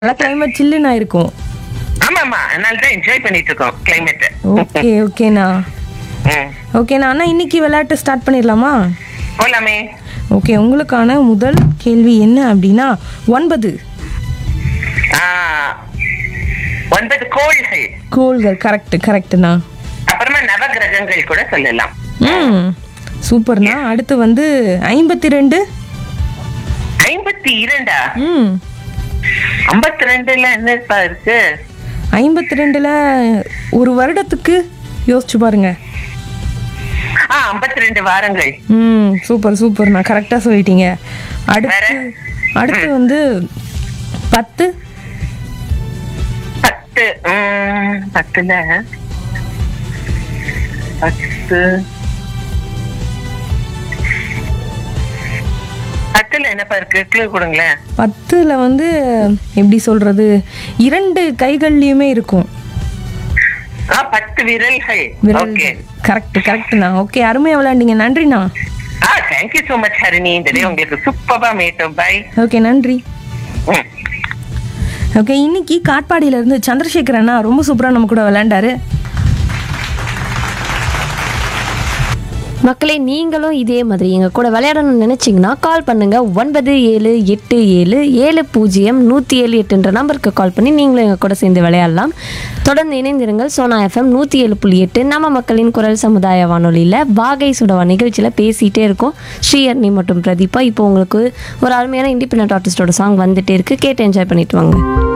நல்லா கிளைமேட் சில்லுன்னு இருக்கும் ஆமா ஆமா அதனால தான் என்ஜாய் பண்ணிட்டு இருக்கோம் கிளைமேட் ஓகே ஓகேண்ணா ஓகேண்ணா அண்ணா இன்னைக்கு விளையாட்டு ஸ்டார்ட் பண்ணிடலாமா போலாமே ஓகே உங்களுக்கான முதல் கேள்வி என்ன அப்படின்னா ஒன்பது ஆ, ஒன்பது கோள்கள் கோள்கள் கரெக்ட் கரெக்ட்ண்ணா அப்புறமா நவகிரகங்கள் கூட சொல்லலாம் ம் சூப்பர்ண்ணா அடுத்து வந்து ஐம்பத்தி ரெண்டு ஐம்பத்தி இரண்டா ம் ஐம்பத்தி ரெண்டுல என்னப்பா இருக்கு ஐம்பத்தி ரெண்டுல ஒரு வருடத்துக்கு யோசிச்சு பாருங்க ஆ ஐம்பத்தி ரெண்டு வாரங்கள் ம் சூப்பர் சூப்பர்ண்ணா கரெக்டாக சொல்லிட்டீங்க அடுத்து வேற? அடுத்து வந்து பத்து பத்து ம், பத்துல பத்து பத்துல என்னப்பா இருக்கு கிளூ கொடுங்களேன் பத்துல வந்து எப்படி சொல்றது இரண்டு கைகள்லயுமே இருக்கும் ஆ பத்து விரல்கள் விரல் ஓகே கரெக்ட் கரெக்ட்ண்ணா ஓகே அருமையா விளையாண்டீங்க நன்றிண்ணா ஆ தேங்க்யூ so மச் ஹரிணி இந்த டே உங்களுக்கு சூப்பரா மேட்டும் பை ஓகே நன்றி ஓகே இன்னைக்கு காட்பாடியில இருந்து சந்திரசேகர் அண்ணா ரொம்ப சூப்பரா நம்ம கூட விளையாண்டாரு மக்களே நீங்களும் இதே மாதிரி எங்கள் கூட விளையாடணும்னு நினச்சிங்கன்னா கால் பண்ணுங்கள் ஒன்பது ஏழு எட்டு ஏழு ஏழு பூஜ்ஜியம் நூற்றி ஏழு எட்டுன்ற நம்பருக்கு கால் பண்ணி நீங்களும் எங்கள் கூட சேர்ந்து விளையாடலாம் தொடர்ந்து இணைந்திருங்கள் சோனா எஃப்எம் நூற்றி ஏழு புள்ளி எட்டு நம்ம மக்களின் குரல் சமுதாய வானொலியில் வாகை சுடவா நிகழ்ச்சியில் பேசிகிட்டே இருக்கோம் ஸ்ரீஹர்னி மற்றும் பிரதீபா இப்போ உங்களுக்கு ஒரு அருமையான இண்டிபெண்ட் ஆர்டிஸ்டோட சாங் வந்துட்டே இருக்கு கேட்டு என்ஜாய் பண்ணிட்டு வாங்க